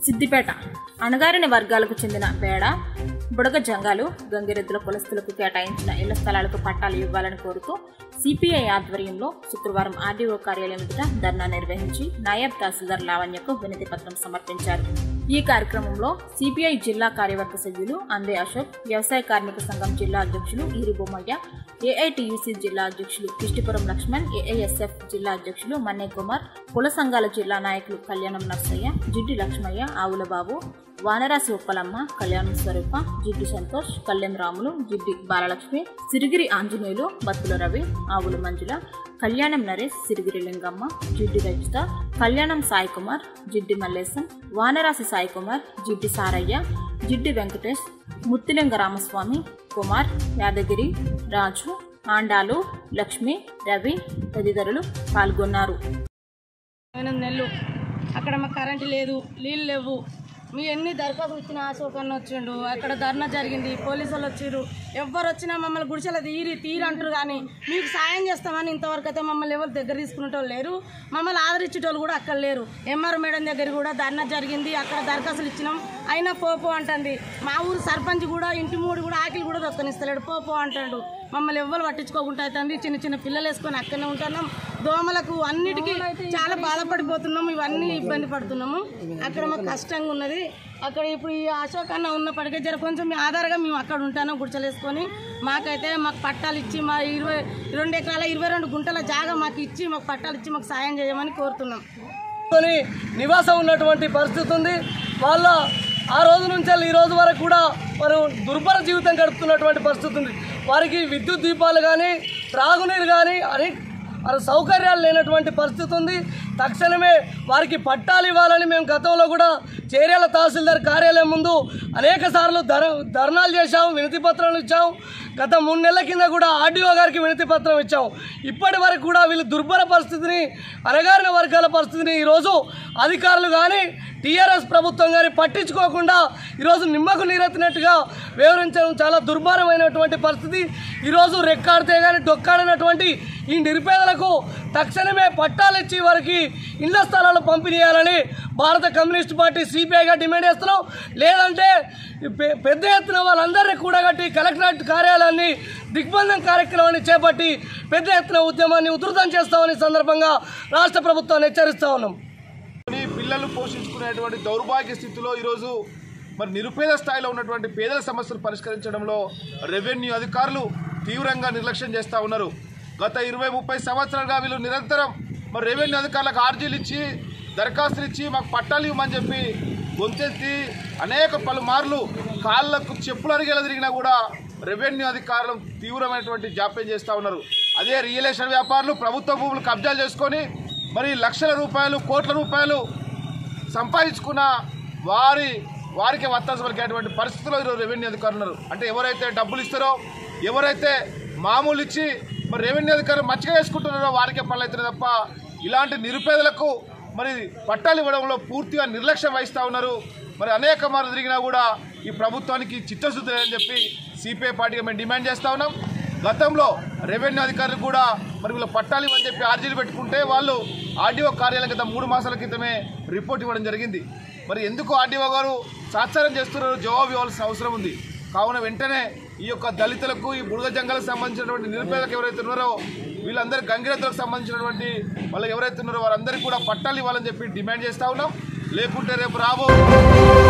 సిద్దిపేట అణగారిన వర్గాలకు చెందిన పేడ బుడగ జంగాలు గంగిరెద్దుల కులస్తులకు కేటాయించిన ఇళ్ల స్థలాలకు పట్టాలు ఇవ్వాలని కోరుతూ సిపిఐ ఆధ్వర్యంలో శుక్రవారం ఆర్డీఓ కార్యాలయం ఎదుట ధర్నా నిర్వహించి నాయబ్ తహసీల్దార్ లావణ్యకు వినతి పత్రం సమర్పించారు ఈ కార్యక్రమంలో సిపిఐ జిల్లా కార్యవర్గ సభ్యులు అందే అశోక్ వ్యవసాయ కార్మిక సంఘం జిల్లా అధ్యక్షులు ఈరి బొమ్మయ్య ఏఐటియుసి జిల్లా అధ్యక్షులు కిష్టిపురం లక్ష్మణ్ ఏఐఎస్ఎఫ్ జిల్లా అధ్యక్షులు మన్నే కుమార్ కుల సంఘాల జిల్లా నాయకులు కళ్యాణం నర్సయ్య జిడ్డి లక్ష్మయ్య ఆవుల బాబు వానరాసి ఉప్పలమ్మ కళ్యాణం స్వరూప జిడ్డి సంతోష్ కళ్యాణ్ రాములు జిడ్డి బాలలక్ష్మి సిరిగిరి ఆంజనేయులు బత్తుల రవి ఆవుల మంజుల కళ్యాణం నరేష్ సిరిగిరి లింగమ్మ జిడ్డి రజిత కళ్యాణం సాయి కుమార్ జిడ్డి మల్లేశం వానరాసి సాయి కుమార్ జిడ్డి సారయ్య జిడ్డి వెంకటేష్ ముత్తిలింగ రామస్వామి కుమార్ యాదగిరి రాజు ఆండాలు లక్ష్మి రవి తదితరులు పాల్గొన్నారు ఎనిమిది నెలలు అక్కడ మాకు కరెంటు లేదు నీళ్ళు లేవు మీ ఎన్ని దరఖాస్తులు ఇచ్చిన అశోకన్న వచ్చిండు అక్కడ ధర్నా జరిగింది పోలీసు వాళ్ళు వచ్చిర్రు ఎవ్వరు వచ్చినా మమ్మల్ని గుడిసెల తీరి తీరి అంటారు కానీ మీకు సాయం చేస్తామని ఇంతవరకు అయితే మమ్మల్ని ఎవరు దగ్గర తీసుకునేటోళ్ళు లేరు మమ్మల్ని ఆదరించేటోళ్ళు కూడా అక్కడ లేరు ఎంఆర్ మేడం దగ్గర కూడా ధర్నా జరిగింది అక్కడ దరఖాస్తులు ఇచ్చినాం అయినా పోపో అంటుంది మా ఊరు సర్పంచ్ కూడా ఇంటి మూడు కూడా ఆకిలి కూడా దొక్కనిస్తలేడు పోపో అంటాడు మమ్మల్ని ఎవ్వరు పట్టించుకోకుండా అవుతుంది చిన్న చిన్న పిల్లలు వేసుకొని అక్కడనే ఉంటున్నాం దోమలకు అన్నిటికీ చాలా బాధపడిపోతున్నాం ఇవన్నీ ఇబ్బంది పడుతున్నాము అక్కడ మాకు కష్టంగా ఉన్నది అక్కడ ఇప్పుడు ఈ అశోక్ అన్న ఉన్నప్పటికీ జర కొంచెం మీ ఆధారంగా మేము అక్కడ ఉంటాను గుడిచలేసుకొని మాకైతే మాకు పట్టాలు ఇచ్చి మా ఇరవై రెండు ఎకరాల ఇరవై రెండు గుంటల జాగా మాకు ఇచ్చి మాకు పట్టాలు ఇచ్చి మాకు సాయం చేయమని కోరుతున్నాం కొని నివాసం ఉన్నటువంటి పరిస్థితి ఉంది వాళ్ళ ఆ రోజు నుంచి ఈ రోజు వరకు కూడా వారు దుర్భర జీవితం గడుపుతున్నటువంటి పరిస్థితి ఉంది వారికి విద్యుత్ దీపాలు కానీ త్రాగునీరు కానీ అనేక వారి సౌకర్యాలు లేనటువంటి పరిస్థితి ఉంది తక్షణమే వారికి పట్టాలు ఇవ్వాలని మేము గతంలో కూడా చేర్యాల తహసీల్దార్ కార్యాలయం ముందు అనేక సార్లు ధర ధర్నాలు చేశాము వినతి పత్రాలు ఇచ్చాము గత మూడు నెలల కింద కూడా ఆర్డీఓ గారికి వినతి పత్రం ఇచ్చాం ఇప్పటి వరకు కూడా వీళ్ళు దుర్భర పరిస్థితిని అణగారిన వర్గాల పరిస్థితిని ఈరోజు అధికారులు కానీ టీఆర్ఎస్ ప్రభుత్వం కానీ పట్టించుకోకుండా ఈరోజు నిమ్మకు నీరెత్తినట్టుగా వివరించడం చాలా దుర్భరమైనటువంటి పరిస్థితి ఈరోజు రెక్కాడితే కానీ డొక్కాడినటువంటి ఈ నిరుపేదలకు తక్షణమే పట్టాలు ఇచ్చి వారికి ఇళ్ల స్థలాలు పంపిణీ చేయాలని భారత కమ్యూనిస్ట్ పార్టీ సిపిఐగా డిమాండ్ చేస్తున్నాం లేదంటే పె- పెద్ద ఎత్తున వాళ్ళందరినీ కూడగట్టి కలెక్టరేట్ కార్యాలయాన్ని దిగ్బంధం కార్యక్రమాన్ని చేపట్టి పెద్ద ఎత్తున ఉద్యమాన్ని ఉధృతం చేస్తామని ఈ సందర్భంగా రాష్ట్ర ప్రభుత్వాన్ని హెచ్చరిస్తా ఉన్నాం ఈ పిల్లలు పోషించుకునేటువంటి దౌర్భాగ్య స్థితిలో ఈరోజు మరి నిరుపేద స్థాయిలో ఉన్నటువంటి పేదల సమస్యలు పరిష్కరించడంలో రెవెన్యూ అధికారులు తీవ్రంగా నిర్లక్ష్యం చేస్తూ ఉన్నారు గత ఇరవై ముప్పై సంవత్సరాలుగా వీళ్ళు నిరంతరం మరి రెవెన్యూ అధికారులకు ఆర్జీలు ఇచ్చి దరఖాస్తులు ఇచ్చి మాకు పట్టాలు ఇవ్వమని చెప్పి గొంతెత్తి అనేక పలుమార్లు కాళ్ళకు చెప్పులు అరిగేలా తిరిగినా కూడా రెవెన్యూ అధికారులు తీవ్రమైనటువంటి జాప్యం చేస్తూ ఉన్నారు అదే రియల్ ఎస్టేట్ వ్యాపారులు ప్రభుత్వ భూములు కబ్జాలు చేసుకొని మరి లక్షల రూపాయలు కోట్ల రూపాయలు సంపాదించుకున్న వారి వారికి వత్తాసు పలికేటువంటి పరిస్థితుల్లో ఈరోజు రెవెన్యూ అధికారులు ఉన్నారు అంటే ఎవరైతే డబ్బులు ఇస్తారో ఎవరైతే మామూలు ఇచ్చి మరి రెవెన్యూ అధికారులు మచ్చిగా వేసుకుంటున్నారో వారికే పనులు అవుతున్నాయి తప్ప ఇలాంటి నిరుపేదలకు మరి పట్టాలు ఇవ్వడంలో పూర్తిగా నిర్లక్ష్యం వహిస్తూ ఉన్నారు మరి అనేక మార్లు తిరిగినా కూడా ఈ ప్రభుత్వానికి చిత్తశుద్ధి లేదని చెప్పి సిపిఐ పార్టీగా మేము డిమాండ్ చేస్తూ ఉన్నాం గతంలో రెవెన్యూ అధికారులు కూడా మరి వీళ్ళు పట్టాలు ఇవ్వని చెప్పి ఆర్జీలు పెట్టుకుంటే వాళ్ళు ఆర్డీఓ కార్యాలయం గత మూడు మాసాల క్రితమే రిపోర్ట్ ఇవ్వడం జరిగింది మరి ఎందుకు ఆర్డీఓ గారు సాత్సారం చేస్తున్నారో జవాబు ఇవ్వాల్సిన అవసరం ఉంది కావున వెంటనే ఈ యొక్క దళితులకు ఈ బుడగ జంగలకు సంబంధించినటువంటి నిరుపేదలకు ఎవరైతే ఉన్నారో వీళ్ళందరూ గంగిరెద్దులకు సంబంధించినటువంటి వాళ్ళకి ఎవరైతే ఉన్నారో వారందరికీ కూడా పట్టాలు ఇవ్వాలని చెప్పి డిమాండ్ చేస్తా ఉన్నాం లేకుంటే రేపు రాబో